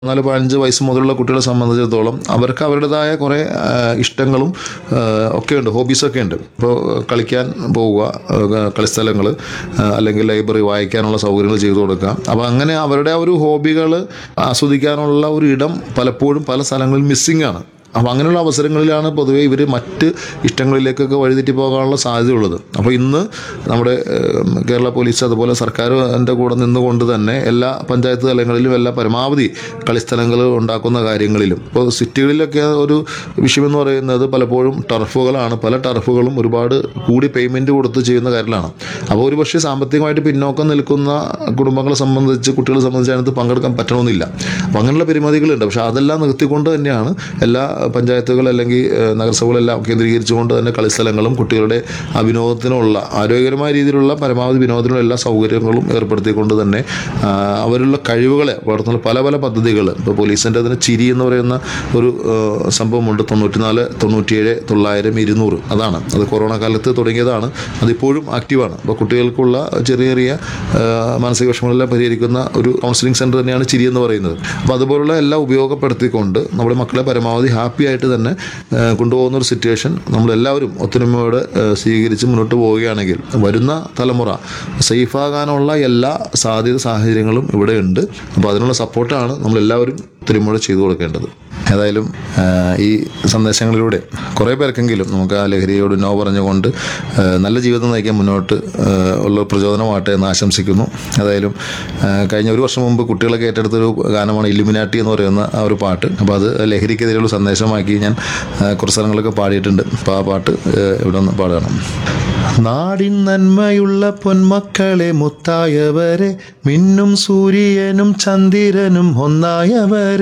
നാല് പതിനഞ്ച് വയസ്സ് മുതലുള്ള കുട്ടികളെ സംബന്ധിച്ചിടത്തോളം അവർക്ക് അവരുടേതായ കുറേ ആ, ഇഷ്ടങ്ങളും ആ, ഒക്കെ ഉണ്ട് ഹോബീസൊക്കെ ഉണ്ട് ഇപ്പോൾ കളിക്കാൻ പോവുക ആ, കളിസ്ഥലങ്ങൾ അല്ലെങ്കിൽ ലൈബ്രറി വായിക്കാനുള്ള സൗകര്യങ്ങൾ ചെയ്തു കൊടുക്കുക അപ്പോൾ അങ്ങനെ അവരുടെ ആ ഒരു ഹോബികൾ ആസ്വദിക്കാനുള്ള ഒരു ഇടം പലപ്പോഴും പല സ്ഥലങ്ങളിൽ മിസ്സിംഗ് ആണ് അപ്പോൾ അങ്ങനെയുള്ള അവസരങ്ങളിലാണ് പൊതുവേ ഇവർ മറ്റ് ഇഷ്ടങ്ങളിലേക്കൊക്കെ വഴിതെറ്റി പോകാനുള്ള സാധ്യതയുള്ളത് അപ്പോൾ ഇന്ന് നമ്മുടെ ഏഹ്, കേരള പോലീസ് അതുപോലെ സർക്കാരിൻ്റെ കൂടെ നിന്നുകൊണ്ട് തന്നെ എല്ലാ പഞ്ചായത്ത് തലങ്ങളിലും എല്ലാ പരമാവധി കളിസ്ഥലങ്ങൾ ഉണ്ടാക്കുന്ന കാര്യങ്ങളിലും ഇപ്പോൾ സിറ്റികളിലൊക്കെ ഒരു വിഷയമെന്ന് പറയുന്നത് പലപ്പോഴും ടർഫുകളാണ് പല ടർഫുകളും ഒരുപാട് കൂടി പേയ്മെൻറ്റ് കൊടുത്ത് ചെയ്യുന്ന കാര്യങ്ങളാണ് അപ്പോൾ ഒരു പക്ഷേ സാമ്പത്തികമായിട്ട് പിന്നോക്കം നിൽക്കുന്ന കുടുംബങ്ങളെ സംബന്ധിച്ച് കുട്ടികളെ സംബന്ധിച്ച് അതിനകത്ത് പങ്കെടുക്കാൻ പറ്റണമെന്നില്ല അപ്പോൾ അങ്ങനെയുള്ള പരിമിതികളുണ്ട് പക്ഷേ അതെല്ലാം നിർത്തിക്കൊണ്ട് തന്നെയാണ് എല്ലാ പഞ്ചായത്തുകൾ അല്ലെങ്കിൽ ഏഹ്, നഗരസഭകളെല്ലാം കേന്ദ്രീകരിച്ചുകൊണ്ട് തന്നെ കളിസ്ഥലങ്ങളും കുട്ടികളുടെ ആ വിനോദത്തിനുള്ള ആരോഗ്യകരമായ രീതിയിലുള്ള പരമാവധി വിനോദത്തിനുള്ള എല്ലാ സൗകര്യങ്ങളും ഏർപ്പെടുത്തിക്കൊണ്ട് തന്നെ ആ, അവരുള്ള കഴിവുകളെ വളർത്തുന്ന പല പല പദ്ധതികൾ ഇപ്പോൾ പോലീസിൻ്റെ അതിന് ചിരി എന്ന് പറയുന്ന ഒരു ഏഹ്, സംഭവമുണ്ട് തൊണ്ണൂറ്റിനാല് തൊണ്ണൂറ്റിയേഴ് തൊള്ളായിരം ഇരുന്നൂറ് അതാണ് അത് കൊറോണ കാലത്ത് തുടങ്ങിയതാണ് അതിപ്പോഴും ആക്റ്റീവാണ് അപ്പോൾ കുട്ടികൾക്കുള്ള ചെറിയ ചെറിയ ഏഹ്, മാനസിക വിഷമങ്ങളെല്ലാം പരിഹരിക്കുന്ന ഒരു കൗൺസിലിംഗ് സെൻറ്റർ തന്നെയാണ് ചിരി എന്ന് പറയുന്നത് അപ്പോൾ അതുപോലുള്ള എല്ലാം ഉപയോഗപ്പെടുത്തിക്കൊണ്ട് നമ്മുടെ മക്കളെ പരമാവധി ഹാപ്പി ആയിട്ട് തന്നെ ഏഹ്, കൊണ്ടുപോകുന്ന ഒരു സിറ്റുവേഷൻ നമ്മളെല്ലാവരും ഒത്തൊരുമയോടെ ഏഹ്, സ്വീകരിച്ച് മുന്നോട്ട് പോവുകയാണെങ്കിൽ വരുന്ന തലമുറ സേഫാകാനുള്ള എല്ലാ സാധ്യത സാഹചര്യങ്ങളും ഇവിടെ ഉണ്ട് അപ്പോൾ അതിനുള്ള സപ്പോർട്ടാണ് നമ്മളെല്ലാവരും ഒത്തൊരുമയോടെ ചെയ്തു കൊടുക്കേണ്ടത് ഏതായാലും ആ, ഈ സന്ദേശങ്ങളിലൂടെ കുറേ പേർക്കെങ്കിലും നമുക്ക് ആ ലഹരിയോട് നോ പറഞ്ഞുകൊണ്ട് ആ, നല്ല ജീവിതം നയിക്കാൻ മുന്നോട്ട് ആ, ഉള്ള പ്രചോദനമാട്ടെ എന്ന് ആശംസിക്കുന്നു ഏതായാലും ആ, കഴിഞ്ഞ ഒരു വർഷം മുമ്പ് കുട്ടികളൊക്കെ ഏറ്റെടുത്തൊരു ഗാനമാണ് ഇലുമിനാട്ടി എന്ന് പറയുന്ന ആ ഒരു പാട്ട് അപ്പോൾ അത് ലഹരിക്കെതിരെയുള്ള സന്ദേശമാക്കി ഞാൻ ആ, കുറച്ച് സ്ഥലങ്ങളൊക്കെ പാടിയിട്ടുണ്ട് അപ്പോൾ ആ പാട്ട് ആ, ഇവിടെ ഒന്ന് പാടുകയാണ് നാടിൻ നന്മയുള്ള പൊന്മക്കളെ മുത്തായവരെ മിന്നും സൂര്യനും ചന്ദ്രനും ഒന്നായവരെ